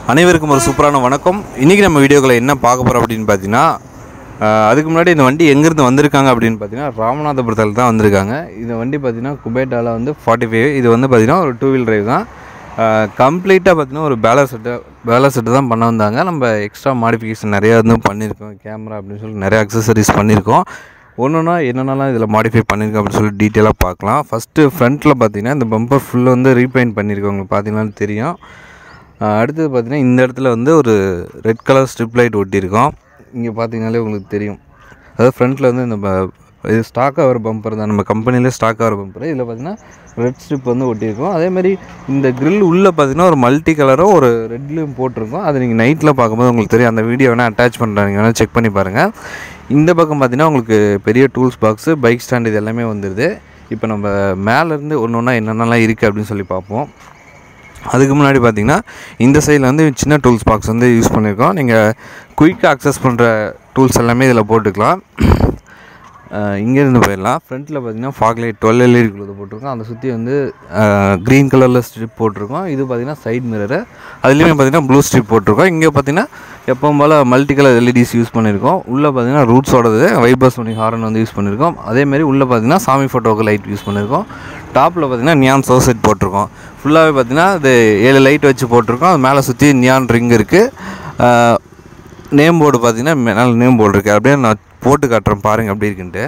அனைவருக்கும் ஒரு சூப்பரான வணக்கம் இன்றைக்கி நம்ம வீடியோக்களை என்ன பார்க்க போகிறோம் அப்படின்னு பார்த்தீங்கன்னா ஆஹ், அதுக்கு முன்னாடி இந்த வண்டி எங்கேருந்து வந்திருக்காங்க அப்படின்னு பார்த்தீங்கன்னா ராமநாதபுரத்தில் தான் வந்திருக்காங்க இந்த வண்டி பார்த்தீங்கன்னா குபேட்டாவில் வந்து ஃபார்ட்டி ஃபைவ் இது வந்து பார்த்தீங்கன்னா ஒரு டூ வீல் டிரைவ் தான் கம்ப்ளீட்டாக பார்த்தீங்கன்னா ஒரு பேலர் செட்டு பேலர் செட்டு தான் பண்ண வந்தாங்க நம்ம எக்ஸ்ட்ரா மாடிஃபிகேஷன் நிறையா வந்து பண்ணியிருக்கோம் கேமரா அப்படின்னு சொல்லி நிறைய அக்சசரிஸ் பண்ணியிருக்கோம் ஒன்று ஒன்றா என்னென்னலாம் இதில் மாடிஃபை பண்ணியிருக்கோம் அப்படின்னு சொல்லி டீட்டெயிலாக பார்க்கலாம் ஃபஸ்ட்டு ஃப்ரண்ட்டில் பார்த்தீங்கன்னா இந்த பம்பர் ஃபுல்லாக வந்து ரீபெயிண்ட் பண்ணியிருக்கோம் உங்களுக்கு பார்த்தீங்கன்னா தெரியும் ஆஹ் அடுத்தது பார்த்தீங்கன்னா இந்த இடத்துல வந்து ஒரு ரெட் கலர் ஸ்ட்ரிப் லைட் ஒட்டியிருக்கோம் இங்கே பார்த்தீங்கனாலே உங்களுக்கு தெரியும் அதாவது ஃப்ரண்ட்டில் வந்து இந்த ப- இது ஸ்டாக்காக வர பம்பர் தான் நம்ம கம்பெனிலே ஸ்டாக்காக வர பம்பர் இதில் பார்த்தீங்கன்னா ரெட் ஸ்ட்ரிப் வந்து ஒட்டியிருக்கோம் அதே மாதிரி இந்த grill உள்ளே பார்த்தீங்கன்னா ஒரு மல்டி கலரும் ஒரு ரெட்லேயும் போட்டிருக்கோம் அது நீங்கள் நைட்டில் பார்க்கும்போது உங்களுக்கு தெரியும் அந்த வீடியோ வேணால் அட்டாச் பண்ணுறாங்க வேணால் செக் பண்ணி பாருங்கள் இந்த பக்கம் பார்த்தீங்கன்னா உங்களுக்கு பெரிய டூல்ஸ் பாக்ஸு பைக் ஸ்டாண்ட் இது எல்லாமே வந்துடுது இப்போ நம்ம மேலேருந்து ஒன்று ஒன்றா என்னென்னலாம் இருக்குது அப்படின்னு சொல்லி பார்ப்போம் அதுக்கு முன்னாடி பார்த்தீங்கன்னா இந்த சைடில் வந்து சின்ன டூல்ஸ் பாக்ஸ் வந்து யூஸ் பண்ணியிருக்கோம் நீங்கள் குயிக்காக அக்சஸ் பண்ணுற டூல்ஸ் எல்லாமே இதில் போட்டுக்கலாம் இங்கேருந்து போயிடலாம் ஃப்ரண்ட்டில் பார்த்தீங்கன்னா ஃபாக் லைட் டுவெல் எல்இடிக்குள்ளது போட்டிருக்கோம் அதை சுற்றி வந்து க்ரீன் கலரில் ஸ்ட்ரிப் போட்டிருக்கோம் இது பார்த்தீங்கன்னா சைட் மிரரு அதுலேயுமே பார்த்தீங்கன்னா ப்ளூ ஸ்ட்ரிப் போட்டிருக்கோம் இங்கே பார்த்தீங்கன்னா எப்பவும் போல் மல்டி கலர் எல்இடிஸ் யூஸ் பண்ணியிருக்கோம் உள்ளே பார்த்தீங்கன்னா ரூட்ஸோடது வைபர்ஸ் பண்ணி ஹாரன் வந்து யூஸ் பண்ணியிருக்கோம் அதேமாரி உள்ளே பார்த்தீங்கன்னா சாமி ஃபோட்டோவுக்கு லைட் யூஸ் பண்ணியிருக்கோம் டாப்பில் பார்த்தீங்கன்னா நியான் சோசெட் போட்டிருக்கோம் ஃபுல்லாகவே பார்த்தீங்கன்னா அது ஏழு லைட் வச்சு போட்டிருக்கோம் அது மேலே சுற்றி நியான் ரிங் இருக்குது நேம் போர்டு பார்த்தீங்கன்னா மேலே நேம் போர்டு இருக்குது அப்படியே நான் போட்டு காட்டுறேன் பாருங்கள் அப்படி இருக்குன்ட்டு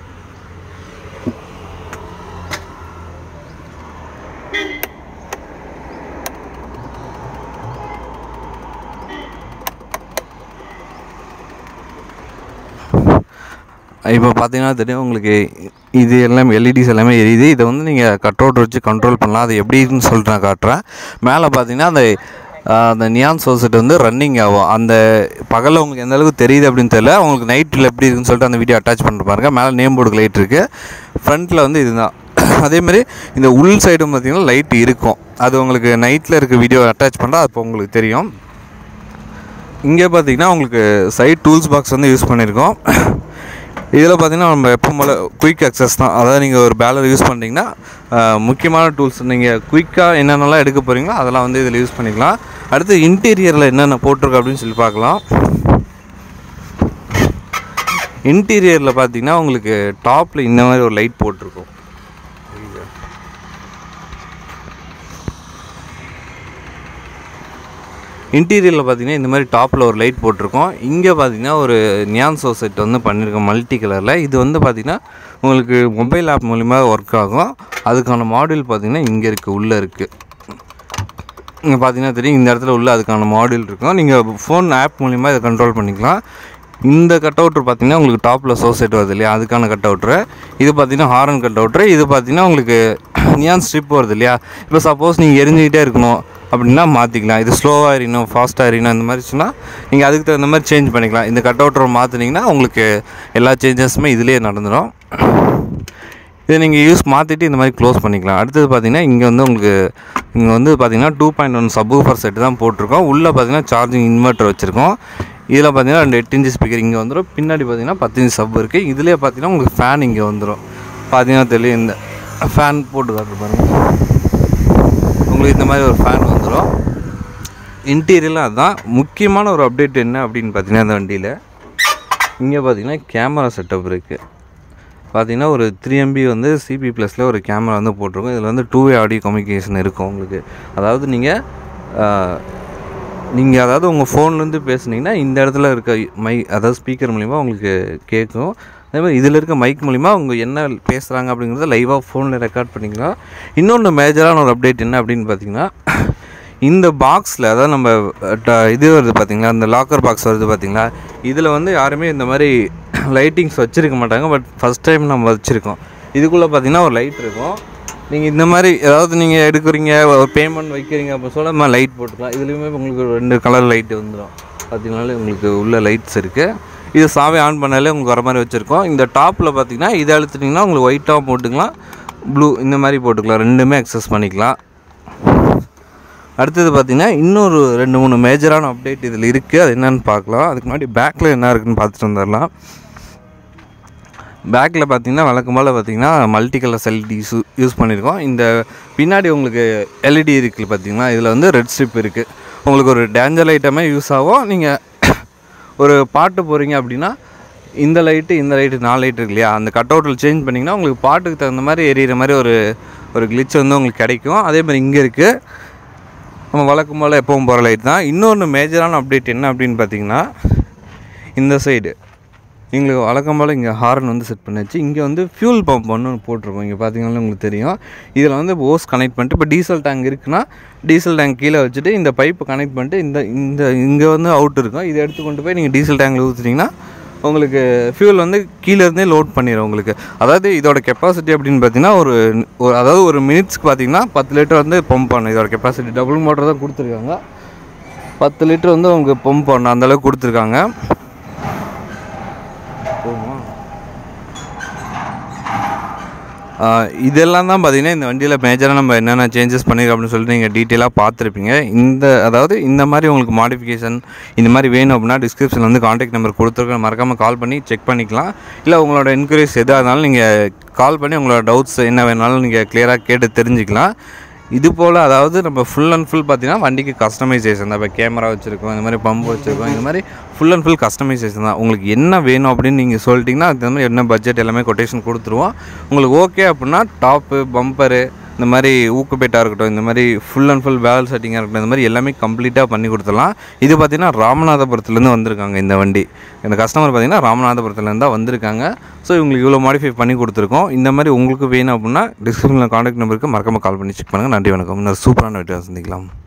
இப்போ பார்த்தீங்கன்னா தெரியும் உங்களுக்கு இது எல்லாம் எல்இடிஸ் எல்லாமே எரியுது இதை வந்து நீங்கள் கட் அவுட் வச்சு கண்ட்ரோல் பண்ணலாம் அது எப்படின்னு சொல்லிட்டு நான் காட்டுறேன் மேலே பார்த்தீங்கன்னா அந்த ஆஹ், அந்த நியான் சோசெட் வந்து ரன்னிங் ஆகும் அந்த பகலில் உங்களுக்கு எந்த அளவுக்கு தெரியுது அப்படின்னு தெரியல உங்களுக்கு நைட்டில் எப்படி இருக்குன்னு சொல்லிட்டு அந்த வீடியோ அட்டாச் பண்ணிட்டு பாருங்க மேலே நேம் போர்டுக்கு லைட் இருக்குது ஃப்ரண்ட்டில் வந்து இதுதான் அதேமாதிரி இந்த உள் சைடும் பார்த்தீங்கன்னா லைட் இருக்கும் அது உங்களுக்கு நைட்டில் இருக்க வீடியோ அட்டாச் பண்ணுறா அப்போ உங்களுக்கு தெரியும் இங்கே பார்த்தீங்கன்னா உங்களுக்கு சைட் டூல்ஸ் பாக்ஸ் வந்து யூஸ் பண்ணியிருக்கோம் இதில் பார்த்தீங்கன்னா நம்ம எப்போ போல் குயிக் அக்சஸ் தான் அதாவது நீங்கள் ஒரு பேலர் யூஸ் பண்ணிட்டீங்கன்னா ஆஹ், முக்கியமான டூல்ஸ் நீங்கள் குயிக்காக என்னென்னலாம் எடுக்க போகிறீங்களோ அதெல்லாம் வந்து இதில் யூஸ் பண்ணிக்கலாம் அடுத்து இன்டீரியரில் என்னென்ன போட்டிருக்கு அப்படின்னு சொல்லி பார்க்கலாம் இன்டீரியரில் பார்த்தீங்கன்னா உங்களுக்கு டாப்பில் இந்த மாதிரி ஒரு லைட் போட்டிருக்கும் இன்டீரியரில் பார்த்தீங்கன்னா இந்த மாதிரி டாப்பில் ஒரு லைட் போட்டிருக்கோம் இங்கே பார்த்தீங்கன்னா ஒரு நியான் சோசெட் வந்து பண்ணியிருக்கோம் மல்டி கலரில் இது வந்து பார்த்தீங்கன்னா உங்களுக்கு மொபைல் ஆப் மூலிமா ஒர்க் ஆகும் அதுக்கான மாடியூல் பார்த்தீங்கன்னா இங்கே இருக்குது உள்ளே இருக்குது இங்கே பார்த்தீங்கன்னா தெரியும் இந்த இடத்துல உள்ள அதுக்கான மாடியூல் இருக்கும் நீங்கள் ஃபோன் ஆப் மூலிமா இதை கண்ட்ரோல் பண்ணிக்கலாம் இந்த கட் அவுட்ரு பார்த்தீங்கன்னா உங்களுக்கு டாப்பில் சோசெட் வருது இல்லையா அதுக்கான கட் அவுட்ரு இது பார்த்தீங்கன்னா ஹாரன் கட் அவுட்ரு இது பார்த்தீங்கன்னா உங்களுக்கு நியான் ஸ்ட்ரிப் வருது இல்லையா இப்போ சப்போஸ் நீங்கள் எரிஞ்சுக்கிட்டே இருக்கணும் அப்படின்னா மாற்றிக்கலாம் இது ஸ்லோவாக எறியணும் ஃபாஸ்ட்டாக எறியணும் இந்த மாதிரி சொன்னால் நீங்கள் அதுக்கு தகுந்த மாதிரி சேஞ்ச் பண்ணிக்கலாம் இந்த கட் அவுட்டரை மாற்றினீங்கன்னா உங்களுக்கு எல்லா சேஞ்சஸுமே இதுலேயே நடந்துடும் இதை நீங்கள் யூஸ் மாற்றிட்டு இந்த மாதிரி க்ளோஸ் பண்ணிக்கலாம் அடுத்தது பார்த்தீங்கன்னா இங்கே வந்து உங்களுக்கு இங்கே வந்து பார்த்தீங்கன்னா two point one subwoofer set தான் போட்டிருக்கோம் உள்ளே பார்த்தீங்கன்னா சார்ஜிங் இன்வெர்ட்டர் வச்சுருக்கோம் இதில் பார்த்தீங்கன்னா ரெண்டு எட்டு இன்ச்சு ஸ்பீக்கர் இங்கே வந்துடும் பின்னாடி பார்த்தீங்கன்னா பத்து இன்ச் சப் இருக்குது இதுலேயே பார்த்தீங்கன்னா உங்களுக்கு ஃபேன் இங்கே வந்துடும் பார்த்தீங்கன்னா தெரியும் இந்த ஃபேன் போட்டு காட்டுற பாருங்க உங்களுக்கு இந்த மாதிரி ஒரு ஃபேன் வந்துடும் இன்டீரியரில் அதுதான் முக்கியமான ஒரு அப்டேட் என்ன அப்படின்னு பார்த்தீங்கன்னா இந்த வண்டியில் இங்கே பார்த்தீங்கன்னா கேமரா செட்டப் இருக்குது பார்த்தீங்கன்னா ஒரு த்ரீ எம்பி வந்து சிபி ப்ளஸில் ஒரு கேமரா வந்து போட்டிருக்கோம் இதில் வந்து டூ வே ஆடியோ கம்யூனிகேஷன் இருக்கும் உங்களுக்கு அதாவது நீங்கள் நீங்கள் அதாவது உங்கள் ஃபோன்லேருந்து பேசுனீங்கன்னா இந்த இடத்துல இருக்க மை அதாவது ஸ்பீக்கர் மூலிமா உங்களுக்கு கேட்கும் அதே மாதிரி இதில் இருக்க மைக் மூலிமா அவங்க என்ன பேசுகிறாங்க அப்படிங்கிறத லைவாக ஃபோனில் ரெக்கார்ட் பண்ணிக்கலாம் இன்னொன்று மேஜரான ஒரு அப்டேட் என்ன அப்படின்னு பார்த்தீங்கன்னா இந்த பாக்ஸில் அதாவது நம்ம ட- இது வருது பார்த்தீங்களா இந்த லாக்கர் பாக்ஸ் வருது பார்த்தீங்களா இதில் வந்து யாருமே இந்த மாதிரி லைட்டிங்ஸ் வச்சுருக்க மாட்டாங்க பட் ஃபஸ்ட் டைம் நம்ம வச்சுருக்கோம் இதுக்குள்ளே பார்த்தீங்கன்னா ஒரு லைட் இருக்கும் நீங்கள் இந்த மாதிரி ஏதாவது நீங்கள் எடுக்கிறீங்க ஒரு பேமெண்ட் வைக்கிறீங்க அப்போ சொல்ல நம்ம லைட் போட்டுக்கலாம் இதுலேயுமே உங்களுக்கு ஒரு ரெண்டு கலர் லைட் வந்துடும் பார்த்தீங்கனாலே உங்களுக்கு உள்ள லைட்ஸ் இருக்குது இது சாவி ஆன் பண்ணாலே உங்களுக்கு வர மாதிரி வச்சுருக்கோம் இந்த டாப்பில் பார்த்தீங்கன்னா இதை அழுத்துட்டிங்கன்னா உங்களுக்கு ஒயிட்டாக போட்டுக்கலாம் ப்ளூ இந்த மாதிரி போட்டுக்கலாம் ரெண்டுமே அக்சஸ் பண்ணிக்கலாம் அடுத்தது பார்த்தீங்கன்னா இன்னொரு ரெண்டு மூணு மேஜரான அப்டேட் இதில் இருக்குது அது என்னன்னு பார்க்கலாம் அதுக்கு முன்னாடி பேக்கில் என்ன இருக்குன்னு பார்த்துட்டு வந்துடலாம் பேக்கில் பார்த்தீங்கன்னா வழக்கம் போல் பார்த்தீங்கன்னா மல்டி கலர்ஸ் எல்இடி யூஸ் பண்ணியிருக்கோம் இந்த பின்னாடி உங்களுக்கு எல்இடி இருக்குது பார்த்தீங்கன்னா இதில் வந்து ரெட் ஸ்ட்ரிப் இருக்குது உங்களுக்கு ஒரு டேஞ்சர் ஐட்டமே யூஸ் ஆகும் நீங்கள் ஒரு பாட்டு போகிறீங்க அப்படின்னா இந்த லைட்டு இந்த லைட்டு நாலு லைட் இருக்கு இல்லையா அந்த கட் அவுட்டில் சேஞ்ச் பண்ணிங்கன்னா உங்களுக்கு பாட்டுக்கு தகுந்த மாதிரி எரியிற மாதிரி ஒரு ஒரு கிளிச் வந்து உங்களுக்கு கிடைக்கும் அதே மாதிரி இங்கே இருக்குது நம்ம வழக்கம் போல் எப்பவும் போகிற லைட் தான் இன்னொன்று மேஜரான அப்டேட் என்ன அப்படின்னு பார்த்தீங்கன்னா இந்த சைடு எங்களுக்கு வழக்கம் போல் இங்கே ஹார்ன் வந்து செட் பண்ணியாச்சு இங்கே வந்து ஃபியூல் பம்ப் ஒன்று போட்டிருக்கோம் இங்கே பார்த்தீங்கன்னா உங்களுக்கு தெரியும் இதில் வந்து ஓஸ் கனெக்ட் பண்ணிட்டு இப்போ டீசல் டேங்க் இருக்குன்னா டீசல் டேங்க் கீழே வச்சுட்டு இந்த பைப்பு கனெக்ட் பண்ணிட்டு இந்த இந்த இங்கே வந்து அவுட் இருக்கும் இதை எடுத்து கொண்டு போய் நீங்கள் டீசல் டேங்கில் ஊற்றுனீங்கன்னா உங்களுக்கு ஃபியூல் வந்து கீழே இருந்தே லோட் பண்ணிடும் உங்களுக்கு அதாவது இதோட கெப்பாசிட்டி அப்படின்னு பார்த்தீங்கன்னா ஒரு ஒரு அதாவது ஒரு மினிட்ஸ்க்கு பார்த்தீங்கன்னா பத்து லிட்டர் வந்து பம்ப் பண்ணணும் இதோட கெப்பாசிட்டி டபுள் மோட்டர் தான் கொடுத்துருக்காங்க பத்து லிட்டர் வந்து உங்களுக்கு பம்ப் பண்ணணும் அந்தளவுக்கு கொடுத்துருக்காங்க போகுமா ஆஹ் இதெல்லாம் தான் பார்த்தீங்கன்னா இந்த வண்டியில் மேஜராக நம்ம என்னென்ன சேஞ்சஸ் பண்ணியிருக்கோம் அப்படின்னு சொல்லிட்டு நீங்கள் டீட்டெயிலாக பார்த்துருப்பீங்க இந்த அதாவது இந்த மாதிரி உங்களுக்கு மாடிஃபிகேஷன் இந்த மாதிரி வேணும் அப்படின்னா டிஸ்கிரிப்ஷனில் வந்து காண்டாக்ட் நம்பர் கொடுத்துருக்கோம் மறக்காமல் கால் பண்ணி செக் பண்ணிக்கலாம் இல்லை உங்களோட என்கொயரிஸ் எதாக இருந்தாலும் நீங்கள் கால் பண்ணி உங்களோட டவுட்ஸ் என்ன வேணாலும் நீங்கள் கிளியராக கேட்டு தெரிஞ்சுக்கலாம் இது போல் அதாவது நம்ம ஃபுல் அண்ட் ஃபுல் பார்த்தீங்கன்னா வண்டிக்கு கஸ்டமைசேஷன் தான் இப்போ கேமரா வச்சுருக்கோம் இந்த மாதிரி பம்ப் வச்சுருக்கோம் இந்த மாதிரி ஃபுல் அண்ட் ஃபுல் கஸ்டமைசேஷன் தான் உங்களுக்கு என்ன வேணும் அப்படின்னு நீங்கள் சொல்லிட்டீங்கன்னா அதுக்கு தகுந்த மாதிரி என்ன பட்ஜெட் எல்லாமே கொட்டேஷன் கொடுத்துருவோம் உங்களுக்கு ஓகே அப்படின்னா டாப்பு பம்பரு இந்த மாதிரி ஊக்குப்பேட்டாக இருக்கட்டும் இந்த மாதிரி ஃபுல் அண்ட் ஃபுல் வேல் செட்டிங்காக இருக்கட்டும் இந்த மாதிரி எல்லாமே கம்ப்ளீட்டாக பண்ணி கொடுத்துடலாம் இது பார்த்தீங்கன்னா ராமநாதபுரத்துலேருந்து வந்திருக்காங்க இந்த வண்டி இந்த கஸ்டமர் பார்த்தீங்கன்னா ராமநாதபுரத்துலேருந்து தான் வந்திருக்காங்க ஸோ இவங்களுக்கு இவ்வளோ மாடிஃபை பண்ணி கொடுத்துருக்கோம் இந்த மாதிரி உங்களுக்கு வேணும் அப்படின்னா டிஸ்கிரிப்ஷனில் காண்டாக்ட் நம்பருக்கு மறக்காமல் கால் பண்ணி செக் பண்ணுங்கள் நன்றி வணக்கம் இன்னொரு சூப்பரான வீடியோ சந்திக்கலாம்